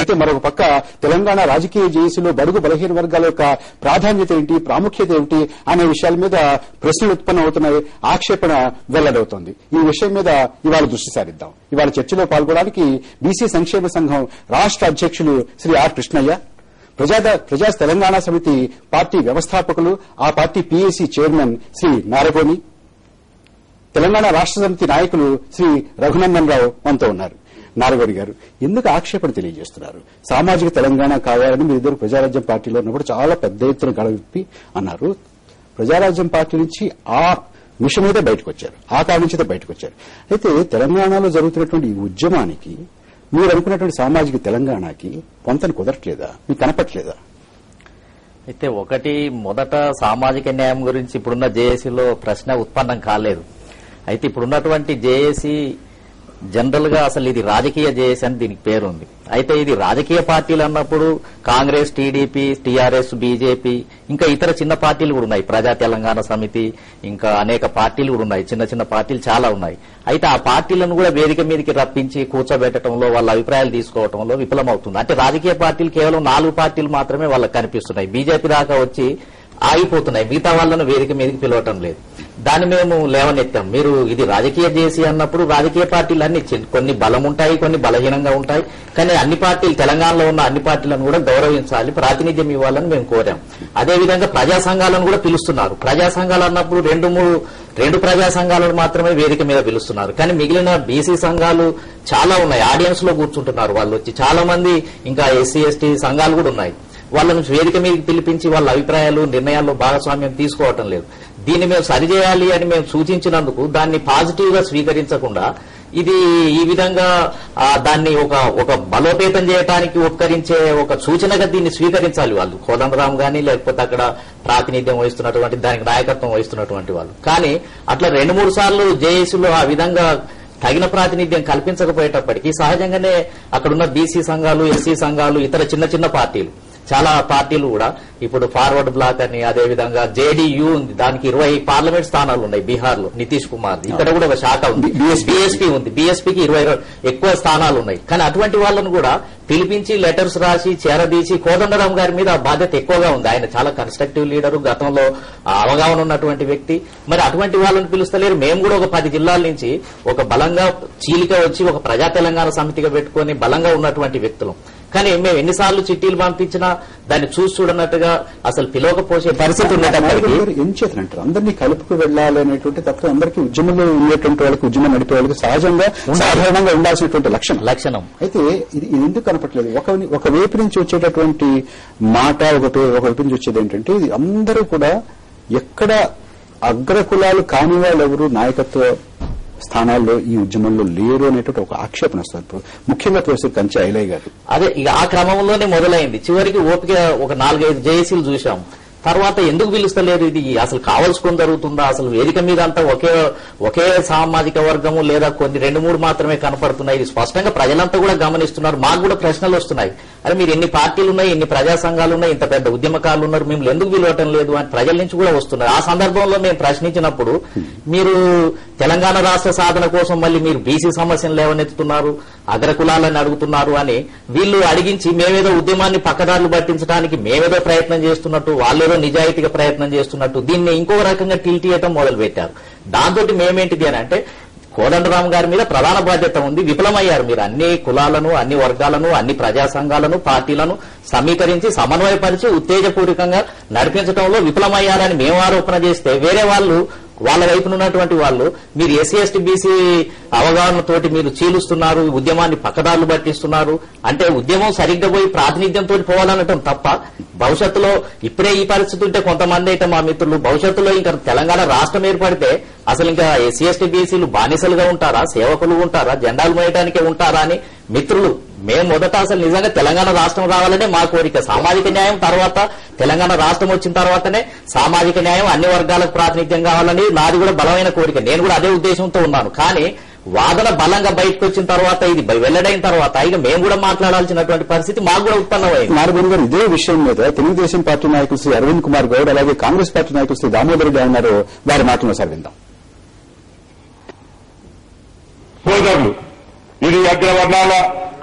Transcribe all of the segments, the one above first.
అయితే మరొక పక్క తెలంగాణ రాజకీయ జేఏసీలో బడుగు బలహీన వర్గాల యొక్క ప్రాధాన్యత ఏంటి ప్రాముఖ్యత ఏమిటి అనే విషయాల మీద ప్రశ్నలు ఉత్పన్నం అవుతున్నాయి ఆక్షేపణ వెల్లడవుతోంది ఈ విషయం మీద ఇవాళ దృష్టి సారిద్దాం ఇవాళ చర్చలో పాల్గొనడానికి బీసీ సంక్షేమ సంఘం రాష్ట్ర అధ్యక్షులు శ్రీ ఆర్ కృష్ణయ్య ప్రజా ప్రజా తెలంగాణ సమితి పార్టీ వ్యవస్థాపకులు ఆ party PAC chairman Shri Naragoni Telangana Rashtra Samithi నాయకులు శ్రీ రఘునందన్ రావు మనతో ఉన్నారు నారగోడి గారు ఎందుకు ఆక్షేపణ తెలియజేస్తున్నారు సామాజిక తెలంగాణ కావాలని మీరిద్దరు ప్రజారాజ్యం పార్టీలో ఉన్నప్పుడు చాలా పెద్ద ఎత్తున గడవిప్పి అన్నారు ప్రజారాజ్యం పార్టీ నుంచి ఆ మిషన్ మీదే బయటకు వచ్చారు ఆ కారణం చేత బయటకు వచ్చారు అయితే తెలంగాణలో జరుగుతున్నటువంటి ఈ ఉద్యమానికి మీరు అనుకున్నటువంటి సామాజిక తెలంగాణకి పొంతను కుదరట్లేదా మీకు కనపట్లేదా అయితే ఒకటి మొదట సామాజిక న్యాయం గురించి ఇప్పుడున్న జేఏసీలో ప్రశ్న ఉత్పన్నం కాలేదు అయితే ఇప్పుడున్నటువంటి జేఏసీ జనరల్ గా అసలు ఇది రాజకీయ జేఏసీ అని దీనికి పేరుంది అయితే ఇది రాజకీయ పార్టీలు అన్నప్పుడు కాంగ్రెస్ టీడీపీ టీఆర్ఎస్ బీజేపీ ఇంకా ఇతర చిన్న పార్టీలు కూడా ఉన్నాయి ప్రజా తెలంగాణ సమితి ఇంకా అనేక పార్టీలు కూడా ఉన్నాయి చిన్న చిన్న పార్టీలు చాలా ఉన్నాయి అయితే ఆ పార్టీలను కూడా వేదిక మీదకి రప్పించి కూర్చోబెట్టడంలో వాళ్ళ అభిప్రాయాలు తీసుకోవడంలో విఫలమవుతుంది అంటే రాజకీయ పార్టీలు కేవలం నాలుగు పార్టీలు మాత్రమే వాళ్ళకి కనిపిస్తున్నాయి బీజేపీ దాకా వచ్చి ఆగిపోతున్నాయి మిగతా వాళ్ళను వేదిక మీదకి పిలవటం లేదు దాన్ని మేము లేవనెత్తాం మీరు ఇది రాజకీయ జేసీ అన్నప్పుడు రాజకీయ పార్టీలు అన్ని చిన్న- కొన్ని బలం ఉంటాయి కొన్ని బలహీనంగా ఉంటాయి కానీ అన్ని పార్టీలు తెలంగాణలో ఉన్న అన్ని పార్టీలను కూడా గౌరవించాలి ప్రాతినిధ్యం ఇవ్వాలని మేము కోరాం అదేవిధంగా ప్రజా సంఘాలను కూడా పిలుస్తున్నారు ప్రజా సంఘాలు అన్నప్పుడు రెండు మూడు రెండు ప్రజా సంఘాలను మాత్రమే వేదిక మీద పిలుస్తున్నారు కానీ మిగిలిన బీసీ సంఘాలు చాలా ఉన్నాయి ఆడియన్స్ లో కూర్చుంటున్నారు వాళ్ళు వచ్చి చాలా మంది ఇంకా ఎస్సీ ఎస్టీ సంఘాలు కూడా ఉన్నాయి వాళ్ళను వేదిక మీదకి పిలిపించి వాళ్ళ అభిప్రాయాలు నిర్ణయాల్లో భాగస్వామ్యం తీసుకోవటం లేదు దీన్ని మేము సరిచేయాలి అని మేము సూచించినందుకు దాన్ని పాజిటివ్ గా స్వీకరించకుండా ఇది ఈ విధంగా ఆ, దాన్ని ఒక ఒక బలోపేతం చేయడానికి ఉపకరించే ఒక సూచనగా దీన్ని స్వీకరించాలి వాళ్ళు కోదండరాం గాని లేకపోతే అక్కడ ప్రాతినిధ్యం వహిస్తున్నటువంటి దానికి నాయకత్వం వహిస్తున్నటువంటి వాళ్ళు కానీ అట్లా రెండు మూడు సార్లు జేఏసీలో ఆ విధంగా తగిన ప్రాతినిధ్యం కల్పించకపోయేటప్పటికీ సహజంగానే అక్కడున్న బీసీ సంఘాలు ఎస్సీ సంఘాలు ఇతర చిన్న చిన్న పార్టీలు చాలా పార్టీలు కూడా ఇప్పుడు ఫార్వర్డ్ బ్లాక్ అని అదే విధంగా జేడీయూ ఉంది దానికి ఇరవై పార్లమెంట్ స్థానాలు ఉన్నాయి బీహార్ లో నితీష్ కుమార్ ఇక్కడ కూడా ఒక శాఖ ఉంది BSP. బీఎస్పీ ఉంది బీఎస్పీకి ఇరవై ఎక్కువ స్థానాలు ఉన్నాయి కానీ అటువంటి వాళ్ళను కూడా పిలిపించి లెటర్స్ రాసి చేరదీసి కోదండరాం గారి మీద ఆ బాధ్యత ఎక్కువగా ఉంది ఆయన చాలా కన్స్ట్రక్టివ్ లీడరు గతంలో ఆ అవగాహన ఉన్నటువంటి వ్యక్తి మరి అటువంటి వాళ్ళని పిలుస్తలేరు మేము కూడా ఒక పది జిల్లాల నుంచి ఒక బలంగా చీలిక వచ్చి ఒక ప్రజా తెలంగాణ సమితిగా పెట్టుకొని బలంగా ఉన్నటువంటి వ్యక్తులు కానీ మేము ఎన్నిసార్లు చిట్టీలు పంపించినా దాన్ని చూసి చూడనట్టుగా అసలు పిలవకపోసే పరిస్థితి ఉండేటప్పటికీ గారు ఏం చేతనంటారు అందరినీ కలుపుకు వెళ్ళాలి అనేటువంటి తప్ప అందరికీ ఉద్యమంలో ఉండేటువంటి వాళ్ళకి ఉద్యమం నడిపే వాళ్ళకి సహజంగా సాధారణంగా ఉండాల్సినటువంటి లక్షణం లక్షణం అయితే ఇది ఇది ఎందుకు కనపట్లేదు ఒక ఒక వైపు నుంచి వచ్చేటటువంటి మాట ఒక ఒక వైపు నుంచి వచ్చేది ఏంటంటే ఇది అందరూ కూడా ఎక్కడ అగ్రకులాలు కాని వాళ్ళు ఎవరు నాయకత్వ స్థానాల్లో ఈ ఉద్యమంలో లేరు అనేటువంటి ఒక ఆక్షేపణ వస్తుంది ఇప్పుడు ముఖ్యంగా తోసి కంచె ఐలయ్య గారు అదే ఇక ఆ క్రమంలోనే మొదలైంది చివరికి ఓపిక ఒక నాలుగైదు జేఏసీలు చూశాం తర్వాత ఎందుకు పిలుస్తలేరు ఇది అసలు కావలసుకొని జరుగుతుందా అసలు వేదిక మీద అంతా ఒకే ఒకే సామాజిక వర్గము లేదా కొన్ని రెండు మూడు మాత్రమే కనపడుతున్నాయి ఇది స్పష్టంగా ప్రజలంతా కూడా గమనిస్తున్నారు మాకు కూడా ప్రశ్నలు వస్తున్నాయి అరే మీరు ఎన్ని పార్టీలు ఉన్నాయి ఎన్ని ప్రజా సంఘాలు ఉన్నాయి ఇంత పెద్ద ఉద్యమకారులు ఉన్నారు మిమ్మల్ని ఎందుకు పిలవటం లేదు అని ప్రజల నుంచి కూడా వస్తున్నారు ఆ సందర్భంలో మేము ప్రశ్నించినప్పుడు మీరు తెలంగాణ రాష్ట్ర సాధన కోసం మళ్ళీ మీరు బీసీ సమస్యను లేవనెత్తుతున్నారు అగ్రకులాలని అడుగుతున్నారు అని వీళ్ళు అడిగించి మేమేదో ఉద్యమాన్ని పక్కదారులు పట్టించడానికి మేమేదో ప్రయత్నం చేస్తున్నట్టు వాళ్ళేదో నిజాయితీగా ప్రయత్నం చేస్తున్నట్టు దీన్ని ఇంకొక రకంగా టిల్ట్ చేయడం మొదలు పెట్టారు దాంతో మేమేంటిది అని అంటే కోదండరామ్ గారి మీద ప్రధాన బాధ్యత ఉంది విఫలమయ్యారు మీరు అన్ని కులాలను అన్ని వర్గాలను అన్ని ప్రజా సంఘాలను పార్టీలను సమీకరించి సమన్వయపరిచి ఉత్తేజపూర్వకంగా నడిపించడంలో విఫలమయ్యారని మేము ఆరోపణ చేస్తే వేరే వాళ్ళు వాళ్ళ వైపున ఉన్నటువంటి వాళ్ళు మీరు ఎస్సీ ఎస్టీ బీసీ అవగాహనతోటి మీరు చీలుస్తున్నారు ఈ ఉద్యమాన్ని పక్కదారులు పట్టిస్తున్నారు అంటే ఉద్యమం సరిగ్గా పోయి ప్రాతినిధ్యంతో పోవాలనటం తప్ప భవిష్యత్తులో ఇప్పుడే ఈ పరిస్థితి ఉంటే కొంతమంది అయితే మా మిత్రులు భవిష్యత్తులో ఇంకా తెలంగాణ రాష్ట్రం ఏర్పడితే అసలు ఇంకా ఎస్సీ ఎస్టీ బీసీలు బానిసలుగా ఉంటారా సేవకులు ఉంటారా జెండాలు మోయటానికే ఉంటారా అని మిత్రులు మేము మొదట అసలు నిజంగా తెలంగాణ రాష్ట్రం రావాలనే మా కోరిక సామాజిక న్యాయం తర్వాత తెలంగాణ రాష్ట్రం వచ్చిన తర్వాతనే సామాజిక న్యాయం అన్ని వర్గాలకు ప్రాతినిధ్యం కావాలని నాది కూడా బలమైన కోరిక నేను కూడా అదే ఉద్దేశంతో ఉన్నాను కానీ వాదన బలంగా బయటకు వచ్చిన తర్వాత ఇది బయ- వెల్లడైన తర్వాత ఇక మేము కూడా మాట్లాడాల్సినటువంటి పరిస్థితి మాకు కూడా ఉత్పన్నమైంది నారగోని గారు ఇదే విషయం మీద తెలుగుదేశం పార్టీ నాయకులు శ్రీ అరవింద్ కుమార్ గౌడ్ అలాగే కాంగ్రెస్ పార్టీ నాయకులు శ్రీ దామోదర్ రెడ్డి ఉన్నారు వారి మాటలను ఒకసారి విందాం సోదరులు ఇది అగ్రవర్ణాల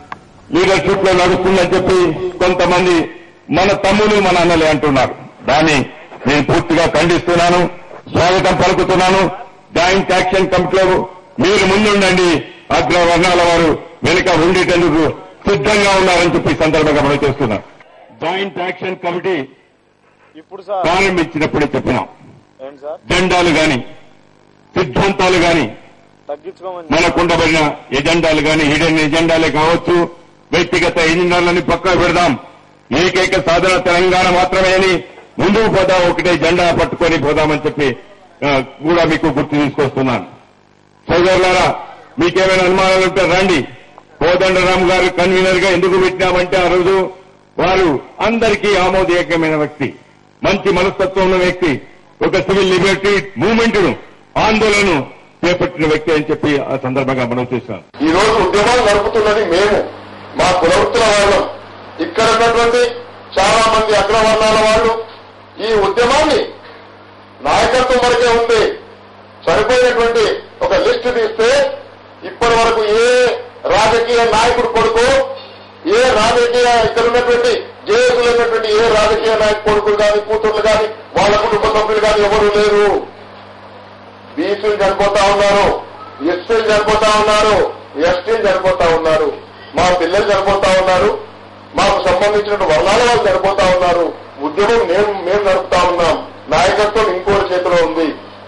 లీడర్షిప్ లో నడుస్తుందని చెప్పి కొంతమంది మన తమ్ములు మన అన్నలే అంటున్నారు దాన్ని నేను పూర్తిగా ఖండిస్తున్నాను స్వాగతం పలుకుతున్నాను జాయింట్ యాక్షన్ కమిటీలో మీరు ముందుండండి అగ్రవర్ణాల వారు వెనుక ఉండేటందుకు సిద్ధంగా ఉన్నారని చెప్పి ఈ సందర్భంగా మనం చేస్తున్నాం జాయింట్ యాక్షన్ కమిటీ ఇప్పుడు సార్ ప్రారంభించినప్పుడే చెప్పినాం ఏంటి సార్ జెండాలు గాని సిద్ధాంతాలు గాని తగ్గించుకోమని మనకు ఉండబడిన ఎజెండాలు గాని హిడెన్ ఎజెండాలే కావచ్చు వ్యక్తిగత ఎజెండాలని పక్కా పెడదాం ఏకైక సాధన తెలంగాణ మాత్రమే అని ముందుకు పోదాం ఒకటే జెండా పట్టుకొని పోదామని చెప్పి ఆ, కూడా మీకు గుర్తు తీసుకొస్తున్నాను సోదరులారా మీకేమైనా అనుమానాలు ఉంటే రండి కోదండరామ్ గారు కన్వీనర్ గా ఎందుకు పెట్టినామంటే ఆ రోజు వారు అందరికీ ఆమోదయోగ్యమైన వ్యక్తి మంచి మనస్తత్వం ఉన్న వ్యక్తి ఒక సివిల్ లిబర్టీ మూవ్మెంట్ ను ఆందోళనను చేపట్టిన వ్యక్తి అని చెప్పి ఆ సందర్భంగా మనం చూశాం ఈ రోజు ఉద్యమాలు నడుపుతున్నది మేము మా కులవృత్తుల వాళ్ళం ఇక్కడ ఉన్నటువంటి చాలా మంది అగ్రవర్ణాల వాళ్ళు ఈ ఉద్యమాన్ని నాయకత్వం వరకే ఉంది సరిపోయినటువంటి ఒక లిస్టు తీస్తే ఇప్పటి వరకు ఏ రాజకీయ నాయకుడు కొడుకు ఏ రాజకీయ ఇక్కడ ఉన్నటువంటి జేసులు ఉన్నటువంటి ఏ రాజకీయ నాయకు కొడుకులు కానీ కూతుర్లు కానీ వాళ్ళ కుటుంబ సభ్యులు కానీ ఎవరు లేరు బీసీలు చనిపోతా ఉన్నారు ఎస్సీలు చనిపోతా ఉన్నారు ఎస్టీలు చనిపోతా ఉన్నారు మా పిల్లలు చనిపోతా ఉన్నారు మాకు సంబంధించిన వర్ణాల వాళ్ళు చనిపోతా ఉన్నారు ఉద్యమం మేము మేము నడుపుతా ఉన్నాం నాయకత్వం ఇంకోటి చేతిలో ఉంది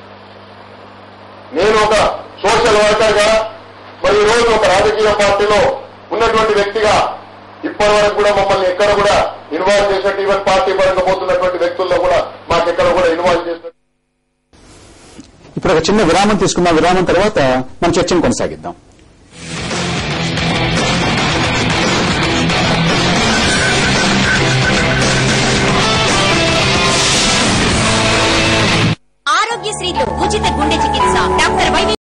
నేను ఒక సోషల్ వర్కర్ గా మరి ఈ రోజు ఒక రాజకీయ పార్టీలో ఉన్నటువంటి వ్యక్తిగా ఇప్పటి వరకు కూడా మమ్మల్ని ఎక్కడ కూడా ఇన్వాల్వ్ చేసినట్టు ఈవెన్ పార్టీ పరంగా పోతున్నటువంటి వ్యక్తుల్లో కూడా మాకెక్కడ కూడా ఇన్వాల్వ్ చేసినట్టు ఇప్పుడు ఒక చిన్న విరామం తీసుకుందాం విరామం తర్వాత మన చర్చను కొనసాగిద్దాం ఆరోగ్యశ్రీలో ఉచిత గుండె చికిత్స డాక్టర్ వైవి